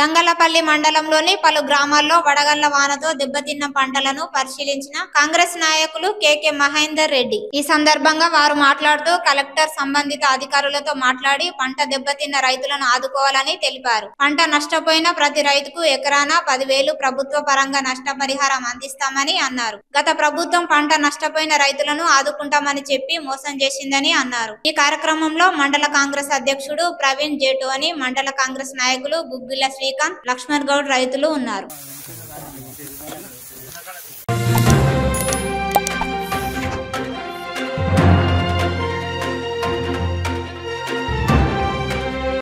తంగలపల్లి మండలంలోని పలు గ్రామాల్లో వడగళ్ల వానతో దెబ్బతిన్న పంటలను పరిశీలించిన కాంగ్రెస్ నాయకులు కెకే మహేందర్ రెడ్డి ఈ సందర్భంగా వారు మాట్లాడుతూ కలెక్టర్ సంబంధిత అధికారులతో మాట్లాడి పంట దెబ్బతిన్న రైతులను ఆదుకోవాలని తెలిపారు పంట నష్టపోయిన ప్రతి రైతుకు ఎకరాన పదివేలు ప్రభుత్వ పరంగా నష్టపరిహారం అందిస్తామని అన్నారు గత ప్రభుత్వం పంట నష్టపోయిన రైతులను ఆదుకుంటామని చెప్పి మోసం చేసిందని అన్నారు ఈ కార్యక్రమంలో మండల కాంగ్రెస్ అధ్యక్షుడు ప్రవీణ్ జేటు అని మండల కాంగ్రెస్ నాయకులు గుగ్గిల శ్రీకాంత్ లక్ష్మణ్ గౌడ్ రైతులు ఉన్నారు